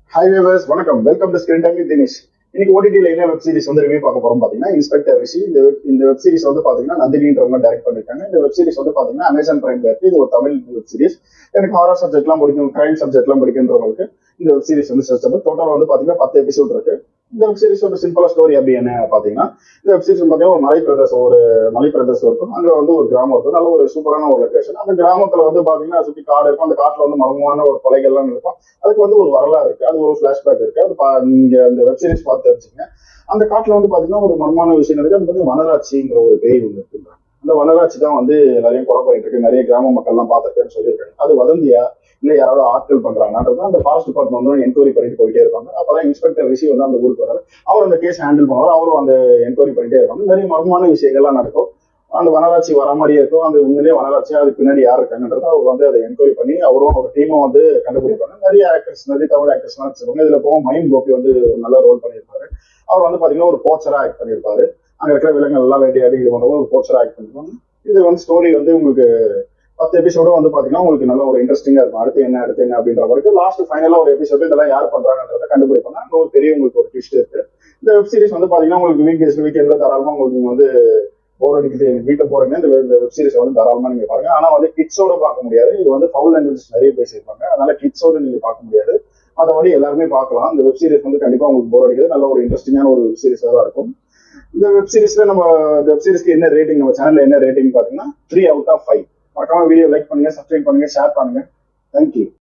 hi viewers வணக்கம் welcome to screen time with Dinesh இன்னைக்கு ஓடிடியில் என்ன வெப் சீரிஸ் வந்து ரிவ்யூ பார்க்க போறோம் பாத்தீங்கன்னா இன்ஸ்பெக்டர் ரிஷி இந்த web- இந்த வெப் சீரிஸ் வந்து பாத்தீங்கன்னா நந்தினின்றவங்க டைரக்ட் பண்ணிருக்காங்க இந்த வெப் சீரிஸ் வந்து பாத்தீங்கன்னா அமேசான் பிரைம்ல இருக்கு இது ஒரு தமிழ் வெப் சீரிஸ் எனக்கு ஹாரர் சப்ஜெக்ட்லாம் பிடிக்கும் கிரைம் சப்ஜெக்ட்லாம் பிடிக்குன்றவங்களுக்கு இந்த வெப் சீரிஸ் வந்து சஜஸ்டபிள் டோட்டல் வந்து பாத்தீங்கன்னா பத்து எபிசோட் இருக்கு இந்த வெப் சீரிஸ் ஒரு சிம்பிளா ஸ்டோரி அப்படி என்ன பாத்தீங்கன்னா இந்த வெப் சீரிஸ் பாத்தீங்கன்னா ஒரு மலை பிரதேசம் ஒரு மலை பிரதேசம் இருக்கும் அங்க வந்து ஒரு கிராமம் இருக்கும் நல்ல ஒரு சூப்பரான ஒரு லொகேஷன் அந்த கிராமத்துல வந்து பாத்தீங்கன்னா சுத்தி காடு இருக்கும் அந்த காட்டுல வந்து மர்மமான ஒரு கொலைகள்லாம் இருக்கும் அதுக்கு வந்து ஒரு வரலாறு இருக்கு அது ஒரு பிளாஷ்பேக் இருக்கு அது பா- நீங்க அந்த வெப் சீரிஸ் பார்த்து தெரிஞ்சுங்க அந்த காட்டுல வந்து பாத்தீங்கன்னா ஒரு மர்மமான விஷயம் இருக்கு அது வந்து வனராட்சிங்கிற ஒரு பேய் ஒன்று இருக்குன்றாங்க அந்த வனராட்சி தான் வந்து எல்லாரையும் கொலை பண்ணிட்டு இருக்கு நிறைய கிராம மக்கள்லாம் பார்த்துருக்கேன்னு சொல்லியிருக்காங்க அது வதந்தியா இல்ல யாராவது ஆட்கள் பண்றாங்கன்றது அந்த ஃபாரஸ்ட் டிபார்ட்மெண்ட் வந்து என்கொயரி பண்ணிட்டு போயிட்டே இருப்பாங்க அப்பதான் இன்ஸ்பெக்டர் ரிஷி வந்து அந்த ஊருக்கு வராரு அவர் அந்த கேஸ் ஹேண்டில் பண்ணுவார் அவரும் அந்த என்கொயரி பண்ணிட்டே இருப்பாங்க நிறைய மர்மமான விஷயங்கள்லாம் நடக்கும் அந்த வனராட்சி வர மாதிரியே இருக்கும் அது உண்மையிலேயே வனராட்சி அதுக்கு பின்னாடி யார் இருக்காங்கன்றது அவர் வந்து அதை என்கொயரி பண்ணி அவரும் ஒரு டீமும் வந்து கண்டுபிடிப்பாங்க நிறைய ஆக்டர்ஸ் நிறைய தமிழ் ஆக்டர்ஸ்லாம் வச்சிருப்பாங்க இதுல போக மைம் கோபி வந்து ஒரு நல்ல ரோல் பண்ணியிருப்பாரு அவர் வந்து பாத்தீங்கன்னா ஒரு போச்சரா ஆக்ட் பண்ணியிருப்பாரு அங்க இருக்கிற விலங்குகள் எல்லாம் வேட்டையாடி இது பண்ணும்போது ஒரு போச்சரா ஆக்ட் பண்ணிருப்பாங்க இது வந்து ஸ்டோரி வந்து உங்களுக்கு பத்து எபிசோடும் வந்து பாத்தீங்கன்னா உங்களுக்கு நல்ல ஒரு இன்ட்ரெஸ்டிங்கா இருக்கும் அடுத்து என்ன அடுத்து என்ன அப்படின்ற வரைக்கும் லாஸ்ட் ஃபைனலா ஒரு எபிசோடு இதெல்லாம் யார் பண்றாங்கன்றத கண்டுபிடிப்பாங்க அங்க ஒரு பெரிய உங்களுக்கு ஒரு ட்விஸ்ட் இருக்கு இந்த வெப் சீரிஸ் வந்து பாத்தீங்கன்னா உங்களுக்கு வீக் டேஸ் வீக்கெண்ட்ல தாராளமா உங்களுக்கு நீங்க வந்து போர் அடிக்குது எனக்கு வீட்டை போறீங்க இந்த இந்த வெப் சீரிஸ் வந்து தாராளமா நீங்க பாருங்க ஆனா வந்து கிட்ஸோட பார்க்க முடியாது இது வந்து ஃபவுல் லாங்குவேஜ் நிறைய பேசியிருப்பாங்க அதனால கிட்ஸோட நீங்க பார்க்க முடியாது மற்றபடி எல்லாருமே பார்க்கலாம் இந்த வெப் சீரிஸ் வந்து கண்டிப்பா உங்களுக்கு போர் அடிக்குது நல்ல ஒரு இன்ட்ரெஸ்டிங்கான ஒரு வெப் சீரிஸா தான் இருக்கும் இந்த வெப் சீரிஸ்ல நம்ம இந்த வெப் சீரிஸ்க்கு என்ன ரேட்டிங் நம்ம சேனல்ல என்ன ரேட்டிங் பாத்தீங்கன்னா த்ரீ அவுட் ஆஃப் ஃபைவ் மறக்காம வீடியோ லைக் பண்ணுங்க சப்ஸ்கிரைப் பண்ணுங்க ஷேர் பண்ணுங்க தேங்க்யூ